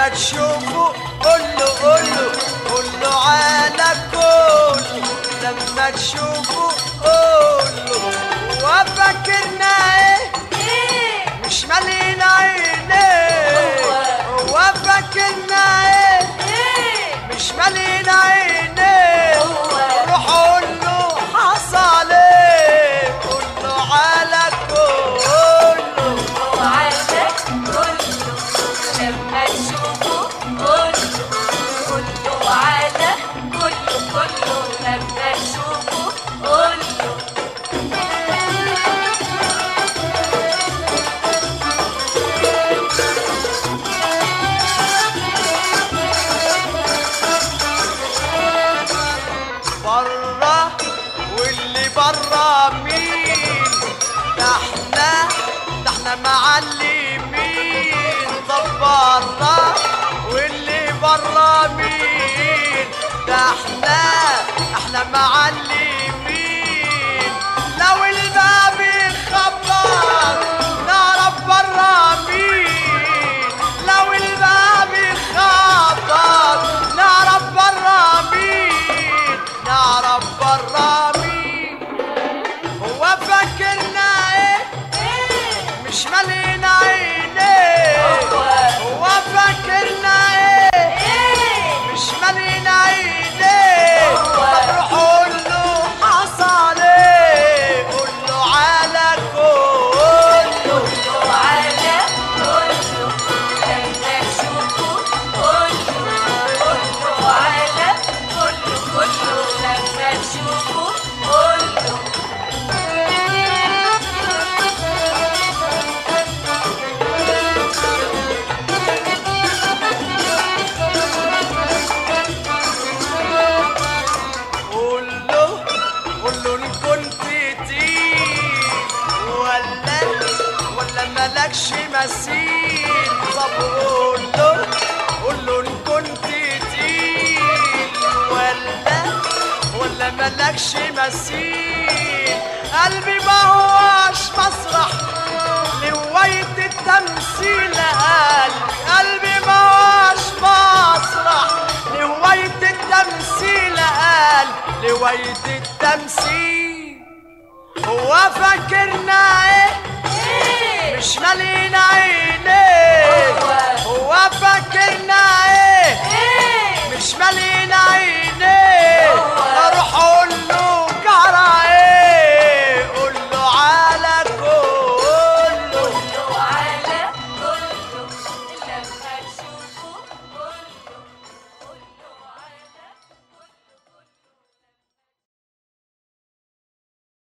لما تشوفه قول له قول له قول له على كله لما تشوفه قول له وفاكرنا ايه ايه مش مالين عينيه هو فاكرنا ايه ايه مش مالين عينيه هو. روح قول له حصل ايه قول له على كله وعدك كله لما تشوفه كله كله وعدك كله كله لما تشوفه كله بره واللي بره مين ده احنا ده احنا معلمين طب بره واللي بره مين ده احنا احنا معلمين لو الباب يخبط نعرف بره مين لو الباب يخبط نعرف بره مين نعرف بره مين هو فاكرنا ايه ايه مش مالين عينيه هو فاكرنا ايه ايه مش مالين عينيه هو. طب روح قول له حصل ايه قول له على كله وعلى كله لما تشوفه كله كله على كله كله لما تشوفه كله قول له قول له ان كنت تقيل ولا ولا مالكش مثيل طب قول له قول له ان كنت تقيل ولا ولا مالكش مثيل قلبي ما هوش مسرح لهواية التمثيل قلبي قلبي ما هوش مسرح لهواية التمثيل قال لهواية التمثيل هو فاكرنا ايه ايه مش مالي